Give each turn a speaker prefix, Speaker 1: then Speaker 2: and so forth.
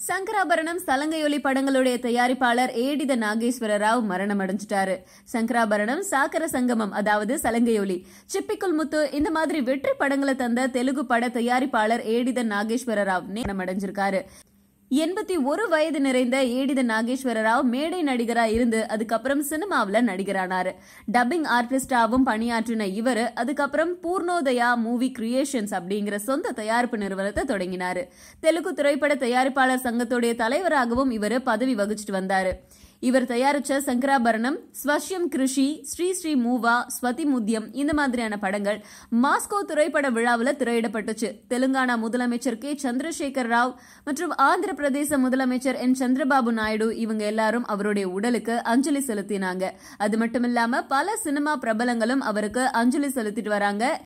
Speaker 1: சங்கராபரணம் சலங்கையொலி படங்களுடைய தயாரிப்பாளர் ஏடித நாகேஸ்வர ராவ் மரணம் அடைஞ்சிட்டாரு சங்கராபரணம் சாக்கர சங்கமம் அதாவது சலங்கையொலி சிப்பிக்குள் முத்து இந்த மாதிரி வெற்றி படங்களை தந்த தெலுங்கு பட தயாரிப்பாளர் ஏடித நாகேஸ்வர ராவ் மரணம் அடைஞ்சிருக்காரு எண்பத்தி ஒரு வயது நிறைந்த ஏடித நாகேஸ்வர ராவ் மேடை நடிகரா இருந்து அதுக்கப்புறம் சினிமாவுல நடிகரானாரு டப்பிங் ஆர்டிஸ்டாவும் பணியாற்றின இவரு அதுக்கப்புறம் பூர்ணோதயா மூவி கிரியேஷன்ஸ் அப்படிங்கிற சொந்த தயாரிப்பு நிறுவனத்தை தொடங்கினாரு தெலுங்கு திரைப்பட தயாரிப்பாளர் சங்கத்துடைய தலைவராகவும் இவர் பதவி வகிச்சிட்டு வந்தாரு இவர் தயாரிச்ச சங்கராபரணம் ஸ்வஷ்யம் கிருஷி ஸ்ரீ ஸ்ரீ மூவா ஸ்வதி முத்தியம் இந்த மாதிரியான படங்கள் மாஸ்கோ திரைப்பட விழாவில் திரையிடப்பட்டுச்சு தெலுங்கானா முதலமைச்சர் கே சந்திரசேகர் ராவ் மற்றும் ஆந்திர பிரதேச முதலமைச்சர் என் சந்திரபாபு நாயுடு இவங்க எல்லாரும் அவருடைய உடலுக்கு அஞ்சலி செலுத்தினாங்க அது மட்டும் இல்லாம பல சினிமா பிரபலங்களும் அவருக்கு அஞ்சலி செலுத்திட்டு வராங்க